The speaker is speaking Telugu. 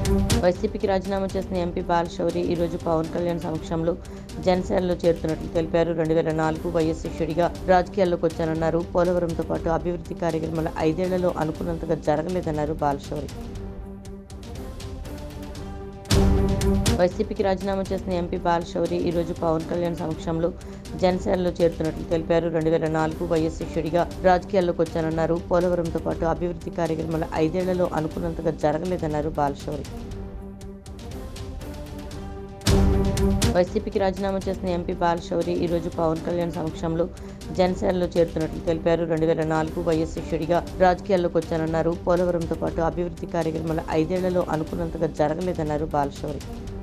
వైసీపీకి రాజీనామా చేసిన ఎంపీ బాలశౌరి ఈరోజు పవన్ కళ్యాణ్ సమక్షంలో జనసేనలో చేరుతున్నట్లు తెలిపారు రెండు వేల నాలుగు వైఎస్ శిష్యుడిగా రాజకీయాల్లోకి వచ్చానన్నారు పోలవరంతో పాటు అభివృద్ధి కార్యక్రమాలు ఐదేళ్లలో అనుకున్నంతగా జరగలేదన్నారు బాలశౌరి వైసీపీకి రాజీనామా చేసిన ఎంపీ బాలశౌరి ఈరోజు పవన్ కళ్యాణ్ సమక్షంలో జనసేనలో చేరుతున్నట్లు తెలిపారు రెండు వేల నాలుగు వైఎస్ శిష్యుడిగా రాజకీయాల్లోకి వచ్చానన్నారు పోలవరంతో పాటు అభివృద్ధి కార్యక్రమాలు ఐదేళ్లలో అనుకున్నంతగా జరగలేదన్నారు బాలశౌరి వైసీపీకి రాజీనామా చేసిన ఎంపీ బాలశౌరి ఈరోజు పవన్ కళ్యాణ్ సమక్షంలో జనసేనలో చేరుతున్నట్లు తెలిపారు రెండు వేల నాలుగు వైఎస్ శిష్యుడిగా రాజకీయాల్లోకి వచ్చానన్నారు పోలవరంతో పాటు అభివృద్ధి కార్యక్రమాలు ఐదేళ్లలో అనుకున్నంతగా జరగలేదన్నారు బాలశౌరి